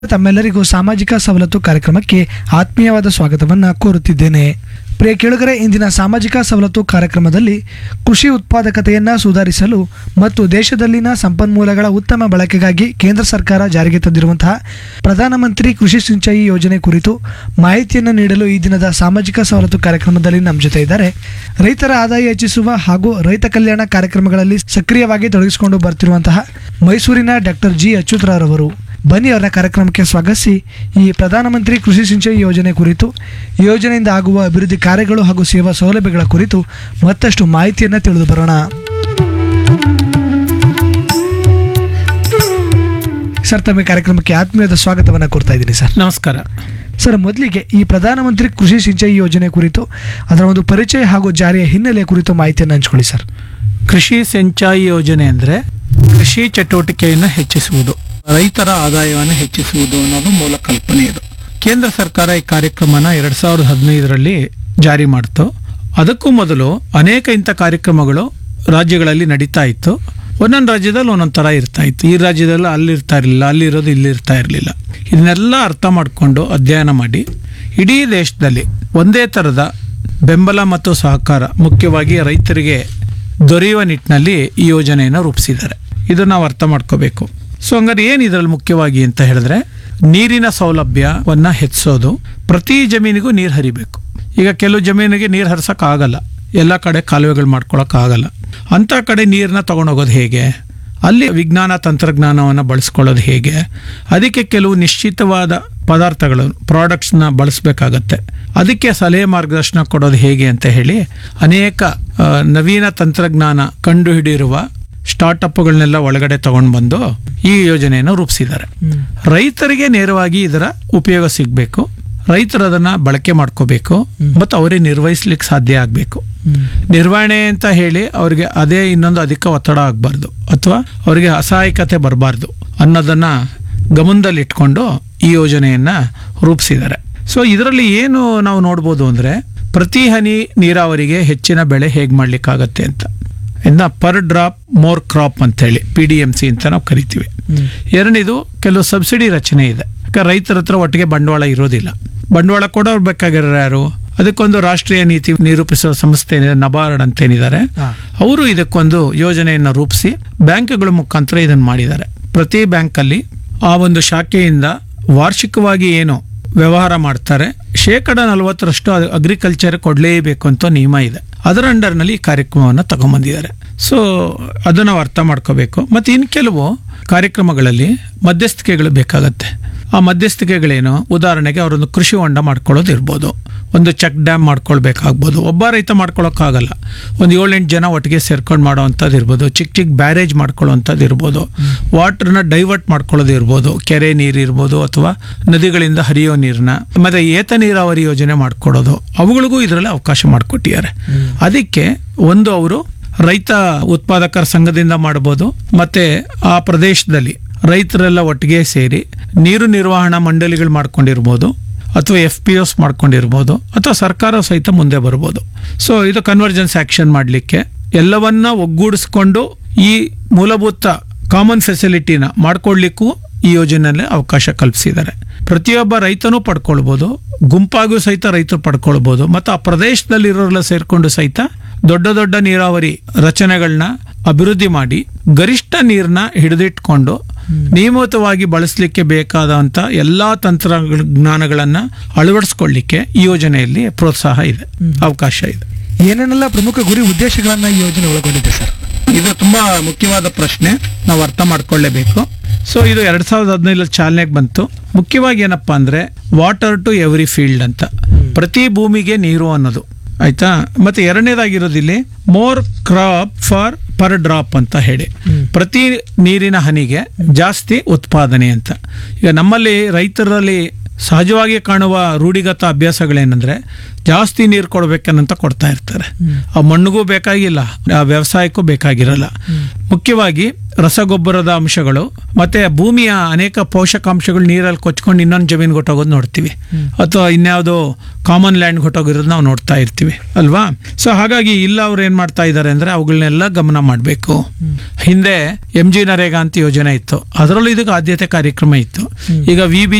ತಮ್ಮೆಲ್ಲರಿಗೂ ಸಾಮಾಜಿಕ ಸವಲತ್ತು ಕಾರ್ಯಕ್ರಮಕ್ಕೆ ಆತ್ಮೀಯವಾದ ಸ್ವಾಗತವನ್ನು ಕೋರುತ್ತಿದ್ದೇನೆ ಪ್ರಿಯ ಕೇಳುಗರೆ ಇಂದಿನ ಸಾಮಾಜಿಕ ಸವಲತ್ತು ಕಾರ್ಯಕ್ರಮದಲ್ಲಿ ಕೃಷಿ ಉತ್ಪಾದಕತೆಯನ್ನು ಸುಧಾರಿಸಲು ಮತ್ತು ದೇಶದಲ್ಲಿನ ಸಂಪನ್ಮೂಲಗಳ ಉತ್ತಮ ಬಳಕೆಗಾಗಿ ಕೇಂದ್ರ ಸರ್ಕಾರ ಜಾರಿಗೆ ತಂದಿರುವಂತಹ ಪ್ರಧಾನಮಂತ್ರಿ ಕೃಷಿ ಸಿಂಚಾಯಿ ಯೋಜನೆ ಕುರಿತು ಮಾಹಿತಿಯನ್ನು ನೀಡಲು ಈ ದಿನದ ಸಾಮಾಜಿಕ ಸವಲತ್ತು ಕಾರ್ಯಕ್ರಮದಲ್ಲಿ ನಮ್ಮ ಜೊತೆ ಇದ್ದಾರೆ ರೈತರ ಆದಾಯ ಹೆಚ್ಚಿಸುವ ಹಾಗೂ ರೈತ ಕಲ್ಯಾಣ ಕಾರ್ಯಕ್ರಮಗಳಲ್ಲಿ ಸಕ್ರಿಯವಾಗಿ ತೊಡಗಿಸಿಕೊಂಡು ಬರ್ತಿರುವಂತಹ ಮೈಸೂರಿನ ಡಾಕ್ಟರ್ ಜಿ ಅಚ್ಯುತರವರು ಬನ್ನಿ ಅವರ ಕಾರ್ಯಕ್ರಮಕ್ಕೆ ಸ್ವಾಗತಿಸಿ ಈ ಪ್ರಧಾನಮಂತ್ರಿ ಕೃಷಿ ಸಿಂಚಾಯಿ ಯೋಜನೆ ಕುರಿತು ಈ ಯೋಜನೆಯಿಂದ ಆಗುವ ಅಭಿವೃದ್ಧಿ ಕಾರ್ಯಗಳು ಹಾಗೂ ಸೇವಾ ಸೌಲಭ್ಯಗಳ ಕುರಿತು ಮತ್ತಷ್ಟು ಮಾಹಿತಿಯನ್ನು ತಿಳಿದು ಬರೋಣ ಸರ್ ತಮ್ಮ ಕಾರ್ಯಕ್ರಮಕ್ಕೆ ಆತ್ಮೀಯದ ಸ್ವಾಗತವನ್ನು ಕೊಡ್ತಾ ಇದ್ದೀನಿ ಸರ್ ನಮಸ್ಕಾರ ಸರ್ ಮೊದಲಿಗೆ ಈ ಪ್ರಧಾನಮಂತ್ರಿ ಕೃಷಿ ಸಿಂಚಾಯಿ ಯೋಜನೆ ಕುರಿತು ಅದರ ಒಂದು ಪರಿಚಯ ಹಾಗೂ ಜಾರಿಯ ಹಿನ್ನೆಲೆ ಕುರಿತು ಮಾಹಿತಿಯನ್ನು ಹಂಚ್ಕೊಳ್ಳಿ ಸರ್ ಕೃಷಿ ಸಿಂಚಾಯಿ ಯೋಜನೆ ಅಂದರೆ ಕೃಷಿ ಚಟುವಟಿಕೆಯನ್ನು ಹೆಚ್ಚಿಸುವುದು ರೈತರ ಆದಾಯವನ್ನು ಹೆಚ್ಚಿಸುವುದು ಅನ್ನೋದು ಮೂಲ ಕಲ್ಪನೆ ಇದು ಕೇಂದ್ರ ಸರ್ಕಾರ ಈ ಕಾರ್ಯಕ್ರಮನ ಎರಡ್ ಸಾವಿರದ ಹದಿನೈದರಲ್ಲಿ ಜಾರಿ ಮಾಡ್ತು ಅದಕ್ಕೂ ಮೊದಲು ಅನೇಕ ಇಂಥ ಕಾರ್ಯಕ್ರಮಗಳು ರಾಜ್ಯಗಳಲ್ಲಿ ನಡೀತಾ ಇತ್ತು ಒಂದೊಂದು ರಾಜ್ಯದಲ್ಲಿ ಒಂದೊಂದು ಥರ ಇರ್ತಾ ಇತ್ತು ಈ ರಾಜ್ಯದಲ್ಲಿ ಅಲ್ಲಿ ಇರ್ತಾ ಇರಲಿಲ್ಲ ಅಲ್ಲಿರೋದು ಇಲ್ಲಿ ಇರ್ತಾ ಇರಲಿಲ್ಲ ಇದನ್ನೆಲ್ಲ ಅರ್ಥ ಮಾಡಿಕೊಂಡು ಅಧ್ಯಯನ ಮಾಡಿ ಇಡೀ ದೇಶದಲ್ಲಿ ಒಂದೇ ಥರದ ಬೆಂಬಲ ಮತ್ತು ಸಹಕಾರ ಮುಖ್ಯವಾಗಿ ರೈತರಿಗೆ ದೊರೆಯುವ ನಿಟ್ಟಿನಲ್ಲಿ ಈ ಯೋಜನೆಯನ್ನು ರೂಪಿಸಿದ್ದಾರೆ ಇದು ನಾವು ಅರ್ಥ ಮಾಡ್ಕೋಬೇಕು ಸೊ ಹಂಗಾರೆ ಏನು ಇದರಲ್ಲಿ ಮುಖ್ಯವಾಗಿ ಅಂತ ಹೇಳಿದ್ರೆ ನೀರಿನ ಸೌಲಭ್ಯವನ್ನ ಹೆಚ್ಚಿಸೋದು ಪ್ರತಿ ಜಮೀನಿಗೂ ನೀರು ಹರಿಬೇಕು ಈಗ ಕೆಲವು ಜಮೀನಿಗೆ ನೀರು ಹರಿಸಕ್ ಆಗಲ್ಲ ಎಲ್ಲ ಕಡೆ ಕಾಲುವೆಗಳು ಮಾಡ್ಕೊಳಕ್ ಆಗಲ್ಲ ಅಂತ ಕಡೆ ನೀರನ್ನ ತಗೊಂಡೋಗೋದು ಹೇಗೆ ಅಲ್ಲಿ ವಿಜ್ಞಾನ ತಂತ್ರಜ್ಞಾನವನ್ನು ಬಳಸ್ಕೊಳ್ಳೋದು ಹೇಗೆ ಅದಕ್ಕೆ ಕೆಲವು ನಿಶ್ಚಿತವಾದ ಪದಾರ್ಥಗಳು ಪ್ರಾಡಕ್ಟ್ಸ್ನ ಬಳಸಬೇಕಾಗತ್ತೆ ಅದಕ್ಕೆ ಸಲಹೆ ಮಾರ್ಗದರ್ಶನ ಕೊಡೋದು ಹೇಗೆ ಅಂತ ಹೇಳಿ ಅನೇಕ ಆ, ನವೀನ ತಂತ್ರಜ್ಞಾನ ಕಂಡುಹಿಡಿದಿರುವ ಸ್ಟಾರ್ಟಪ್ಗಳನ್ನೆಲ್ಲ ಒಳಗಡೆ ತಗೊಂಡು ಬಂದು ಈ ಯೋಜನೆಯನ್ನು ರೂಪಿಸಿದ್ದಾರೆ ರೈತರಿಗೆ ನೇರವಾಗಿ ಇದರ ಉಪಯೋಗ ಸಿಗಬೇಕು ರೈತರು ಅದನ್ನ ಬಳಕೆ ಮಾಡ್ಕೋಬೇಕು ಮತ್ತು ಅವರೇ ನಿರ್ವಹಿಸ್ಲಿಕ್ಕೆ ಸಾಧ್ಯ ಆಗಬೇಕು ನಿರ್ವಹಣೆ ಅಂತ ಹೇಳಿ ಅವ್ರಿಗೆ ಅದೇ ಇನ್ನೊಂದು ಅಧಿಕ ಒತ್ತಡ ಆಗಬಾರ್ದು ಅಥವಾ ಅವರಿಗೆ ಅಸಹಾಯಕತೆ ಬರಬಾರ್ದು ಅನ್ನೋದನ್ನ ಗಮನದಲ್ಲಿಟ್ಕೊಂಡು ಈ ಯೋಜನೆಯನ್ನ ರೂಪಿಸಿದ್ದಾರೆ ಸೊ ಇದರಲ್ಲಿ ಏನು ನಾವು ನೋಡ್ಬೋದು ಅಂದ್ರೆ ಪ್ರತಿ ಹನಿ ನೀರಾವರಿಗೆ ಹೆಚ್ಚಿನ ಬೆಳೆ ಹೇಗೆ ಮಾಡ್ಲಿಕ್ಕಾಗತ್ತೆ ಅಂತ ಇನ್ನ ಪರ್ ಡ್ರಾಪ್ ಮೋರ್ ಕ್ರಾಪ್ ಅಂತ ಹೇಳಿ ಪಿ ಡಿ ಎಂ ಸಿ ಅಂತ ನಾವು ಕರಿತೀವಿ ಎರಡನೇದು ಕೆಲವು ಸಬ್ಸಿಡಿ ರಚನೆ ಇದೆ ಯಾಕಂದ್ರೆ ರೈತರ ಹತ್ರ ಒಟ್ಟಿಗೆ ಬಂಡವಾಳ ಇರೋದಿಲ್ಲ ಬಂಡವಾಳ ಕೊಡೋರು ಬೇಕಾಗಿರೋ ಯಾರು ಅದಕ್ಕೊಂದು ರಾಷ್ಟ್ರೀಯ ನೀತಿ ನಿರೂಪಿಸುವ ಸಂಸ್ಥೆ ಏನಿದೆ ನಬಾರ್ಡ್ ಅಂತ ಏನಿದ್ದಾರೆ ಹಾ. ಅವರು ಇದಕ್ಕೊಂದು ಯೋಜನೆಯನ್ನು ರೂಪಿಸಿ ಬ್ಯಾಂಕ್ಗಳ ಮುಖಾಂತರ ಇದನ್ನು ಮಾಡಿದ್ದಾರೆ ಪ್ರತಿ ಬ್ಯಾಂಕಲ್ಲಿ ಆ ಒಂದು ಶಾಖೆಯಿಂದ ವಾರ್ಷಿಕವಾಗಿ ಏನು ವ್ಯವಹಾರ ಮಾಡ್ತಾರೆ ಶೇಕಡ ನಲವತ್ತರಷ್ಟು ಅಗ್ರಿಕಲ್ಚರ್ ಕೊಡಲೇಬೇಕು ಅಂತ ನಿಯಮ ಇದೆ ಅದರ ಅಂಡರ್ನಲ್ಲಿ ಈ ಕಾರ್ಯಕ್ರಮವನ್ನು ತಗೊಂಬಂದಿದ್ದಾರೆ ಸೊ ಅದು ನಾವು ಅರ್ಥ ಮಾಡ್ಕೋಬೇಕು ಮತ್ತು ಇನ್ನು ಕೆಲವು ಕಾರ್ಯಕ್ರಮಗಳಲ್ಲಿ ಮಧ್ಯಸ್ಥಿಕೆಗಳು ಬೇಕಾಗತ್ತೆ ಆ ಮಧ್ಯಸ್ಥಿಕೆಗಳೇನು ಉದಾಹರಣೆಗೆ ಅವರೊಂದು ಕೃಷಿ ಹೊಂಡ ಮಾಡ್ಕೊಳ್ಳೋದು ಇರ್ಬೋದು ಒಂದು ಚೆಕ್ ಡ್ಯಾಮ್ ಮಾಡ್ಕೊಳ್ಬೇಕಾಗ್ಬೋದು ಒಬ್ಬ ರೈತ ಮಾಡ್ಕೊಳಕ್ಕಾಗಲ್ಲ ಒಂದು ಏಳೆಂಟು ಜನ ಒಟ್ಟಿಗೆ ಸೇರ್ಕೊಂಡು ಮಾಡೋವಂಥದ್ದು ಇರ್ಬೋದು ಚಿಕ್ಕ ಚಿಕ್ಕ ಬ್ಯಾರೇಜ್ ಮಾಡ್ಕೊಳ್ಳೋವಂಥದ್ದು ಇರ್ಬೋದು ವಾಟರ್ನ ಡೈವರ್ಟ್ ಮಾಡ್ಕೊಳ್ಳೋದು ಇರ್ಬೋದು ಕೆರೆ ನೀರು ಇರ್ಬೋದು ಅಥವಾ ನದಿಗಳಿಂದ ಹರಿಯೋ ನೀರನ್ನ ಮತ್ತೆ ಏತ ನೀರಾವರಿ ಯೋಜನೆ ಮಾಡ್ಕೊಡೋದು ಅವುಗಳಿಗೂ ಇದರಲ್ಲಿ ಅವಕಾಶ ಮಾಡಿಕೊಟ್ಟಿದ್ದಾರೆ ಅದಕ್ಕೆ ಒಂದು ಅವರು ರೈತ ಉತ್ಪಾದಕರ ಸಂಘದಿಂದ ಮಾಡ್ಬೋದು ಮತ್ತೆ ಆ ಪ್ರದೇಶದಲ್ಲಿ ರೈತರೆಲ್ಲ ಒಟ್ಟಿಗೆ ಸೇರಿ ನೀರು ನಿರ್ವಹಣಾ ಮಂಡಳಿಗಳು ಮಾಡ್ಕೊಂಡಿರ್ಬೋದು ಅಥವಾ ಎಫ್ ಪಿ ಎಸ್ ಮಾಡ್ಕೊಂಡಿರ್ಬೋದು ಅಥವಾ ಸರ್ಕಾರ ಸಹಿತ ಮುಂದೆ ಬರ್ಬೋದು ಸೊ ಇದು ಕನ್ವರ್ಜೆನ್ಸ್ ಆಕ್ಷನ್ ಮಾಡಲಿಕ್ಕೆ ಎಲ್ಲವನ್ನ ಒಗ್ಗೂಡಿಸ್ಕೊಂಡು ಈ ಮೂಲಭೂತ ಕಾಮನ್ ಫೆಸಿಲಿಟಿನ ಮಾಡ್ಕೊಡ್ಲಿಕ್ಕೂ ಈ ಯೋಜನೆಯಲ್ಲಿ ಅವಕಾಶ ಕಲ್ಪಿಸಿದ್ದಾರೆ ಪ್ರತಿಯೊಬ್ಬ ರೈತನೂ ಪಡ್ಕೊಳ್ಬೋದು ಗುಂಪಾಗೂ ಸಹಿತ ರೈತರು ಪಡ್ಕೊಳ್ಬೋದು ಮತ್ತು ಆ ಪ್ರದೇಶದಲ್ಲಿರೋರೆಲ್ಲ ಸೇರ್ಕೊಂಡು ಸಹಿತ ದೊಡ್ಡ ದೊಡ್ಡ ನೀರಾವರಿ ರಚನೆಗಳನ್ನ ಅಭಿವೃದ್ಧಿ ಮಾಡಿ ಗರಿಷ್ಠ ನೀರನ್ನ ಹಿಡಿದಿಟ್ಕೊಂಡು ನಿಯಮಿತವಾಗಿ ಬಳಸಲಿಕ್ಕೆ ಬೇಕಾದಂತ ಎಲ್ಲಾ ತಂತ್ರಜ್ಞಾನಗಳನ್ನ ಅಳವಡಿಸ್ಕೊಳ್ಳಿಕ್ಕೆ ಈ ಯೋಜನೆಯಲ್ಲಿ ಪ್ರೋತ್ಸಾಹ ಇದೆ ಅವಕಾಶ ಇದೆ ಏನೇನೆಲ್ಲ ಪ್ರಮುಖ ಗುರಿ ಉದ್ದೇಶಗಳನ್ನ ಈ ಯೋಜನೆ ಒಳಗೊಂಡಿದೆ ಸರ್ ಇದು ತುಂಬಾ ಮುಖ್ಯವಾದ ಪ್ರಶ್ನೆ ನಾವು ಅರ್ಥ ಮಾಡ್ಕೊಳ್ಳೇಬೇಕು ಸೊ ಇದು ಎರಡ್ ಸಾವಿರದ ಹದಿನೈದರಲ್ಲಿ ಚಾಲನೆಗೆ ಬಂತು ಮುಖ್ಯವಾಗಿ ಏನಪ್ಪಾ ಅಂದ್ರೆ ವಾಟರ್ ಟು ಎವ್ರಿ ಫೀಲ್ಡ್ ಅಂತ ಪ್ರತಿ ಭೂಮಿಗೆ ನೀರು ಅನ್ನೋದು ಆಯ್ತಾ ಮತ್ತೆ ಎರಡನೇದಾಗಿರೋದಿಲ್ಲಿ more crop for per drop ಅಂತ ಹೇಳಿ ಪ್ರತಿ ನೀರಿನ ಹನಿಗೆ ಜಾಸ್ತಿ ಉತ್ಪಾದನೆ ಅಂತ ಈಗ ನಮ್ಮಲ್ಲಿ ರೈತರಲ್ಲಿ ಸಹಜವಾಗಿ ಕಾಣುವ ರೂಢಿಗತ ಅಭ್ಯಾಸಗಳೇನೆಂದ್ರೆ ಜಾಸ್ತಿ ನೀರು ಕೊಡ್ಬೇಕನ್ನಂತ ಕೊಡ್ತಾ ಇರ್ತಾರೆ ಆ ಮಣ್ಣಿಗೂ ಬೇಕಾಗಿಲ್ಲ ಆ ವ್ಯವಸಾಯಕ್ಕೂ ಬೇಕಾಗಿರಲ್ಲ ಮುಖ್ಯವಾಗಿ ರಸಗೊಬ್ಬರದ ಅಂಶಗಳು ಮತ್ತೆ ಭೂಮಿಯ ಅನೇಕ ಪೋಷಕಾಂಶಗಳು ನೀರಲ್ಲಿ ಕೊಚ್ಕೊಂಡು ಇನ್ನೊಂದು ಜಮೀನು ಹೊಟ್ಟೋಗೋದು ನೋಡ್ತೀವಿ ಅಥವಾ ಇನ್ಯಾವುದೋ ಕಾಮನ್ ಲ್ಯಾಂಡ್ ಹೊಟ್ಟೋಗಿರೋದು ನಾವು ನೋಡ್ತಾ ಇರ್ತೀವಿ ಅಲ್ವಾ ಸೊ ಹಾಗಾಗಿ ಇಲ್ಲ ಅವ್ರು ಏನ್ ಮಾಡ್ತಾ ಇದ್ದಾರೆ ಅಂದ್ರೆ ಅವುಗಳನ್ನೆಲ್ಲ ಗಮನ ಮಾಡಬೇಕು ಹಿಂದೆ ಎಂ ಜಿ ನರೇಗಾ ಅಂತ ಯೋಜನೆ ಇತ್ತು ಅದರಲ್ಲೂ ಇದಕ್ಕೆ ಆದ್ಯತೆ ಕಾರ್ಯಕ್ರಮ ಇತ್ತು ಈಗ ವಿ ಬಿ